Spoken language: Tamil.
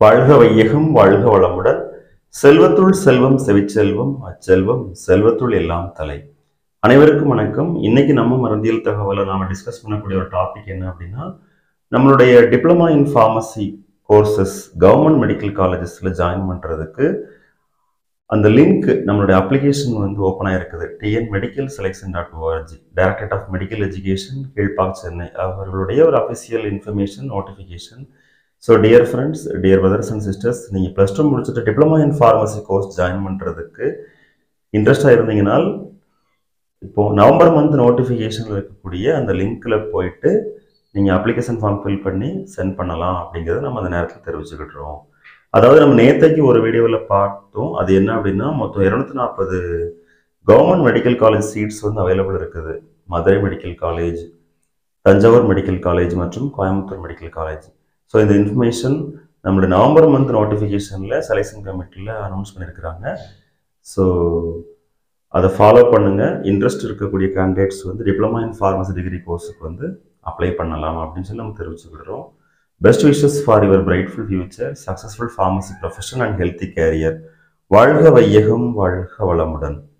வாழ்க வையகம் வாழ்க வளமுடன் செல்வத்துள் செல்வம் செவிச்செல்வம் அச்செல்வம் செல்வத்துள் எல்லாம் தலை அனைவருக்கும் வணக்கம் இன்னைக்கு நம்ம மருந்தியல் தகவலை நாம டிஸ்கஸ் பண்ணக்கூடிய ஒரு டாபிக் என்ன அப்படின்னா நம்மளுடைய diploma in pharmacy courses government medical காலேஜஸ்ல ஜாயின் பண்றதுக்கு அந்த லிங்க் நம்மளுடைய அப்ளிகேஷன் வந்து ஓப்பன் ஆயிருக்குது TN medical selection dot org directorate of medical education Kilpauk Chennai அவர்களுடைய ஒரு official information notification so dear friends dear brothers and sisters நீங்கள் ப்ளஸ் டூ முடிச்சுட்டு diploma in pharmacy course join பண்ணுறதுக்கு இன்ட்ரெஸ்டாக இருந்தீங்கன்னா இப்போ நவம்பர் மந்த் நோட்டிஃபிகேஷனில் இருக்கக்கூடிய அந்த லிங்க்கில் போயிட்டு நீங்கள் அப்ளிகேஷன் ஃபார்ம் ஃபில் பண்ணி சென்ட் பண்ணலாம் அப்படிங்கிறத நம்ம அந்த நேரத்தில் தெரிவிச்சுக்கிட்டுறோம் அதாவது நம்ம நேத்தைக்கு ஒரு வீடியோவில் பார்த்தோம் அது என்ன அப்படின்னா மொத்தம் இரநூத்தி நாற்பது கவர்மெண்ட் மெடிக்கல் காலேஜ் சீட்ஸ் வந்து அவைலபிள் இருக்குது Madurai medical college Thanjavur medical college மற்றும் கோயம்புத்தூர் மெடிக்கல் காலேஜ் ஸோ இந்த இன்ஃபர்மேஷன் நம்மளுடைய நவம்பர் மந்த் நோட்டிஃபிகேஷனில் செலெக்ஷன் கமிட்டியில் அனௌன்ஸ் பண்ணியிருக்கிறாங்க ஸோ அதை ஃபாலோ பண்ணுங்கள் இன்ட்ரெஸ்ட் இருக்கக்கூடிய கேண்டிடேட்ஸ் வந்து டிப்ளமா இன் ஃபார்மசி டிகிரி கோர்ஸுக்கு வந்து அப்ளை பண்ணலாம் அப்படின்னு சொல்லி நம்ம தெரிவிச்சுக்கிடுறோம் best wishes for your brightful future successful pharmacy profession and healthy career வாழ்க வையகம் வாழ்க வளமுடன்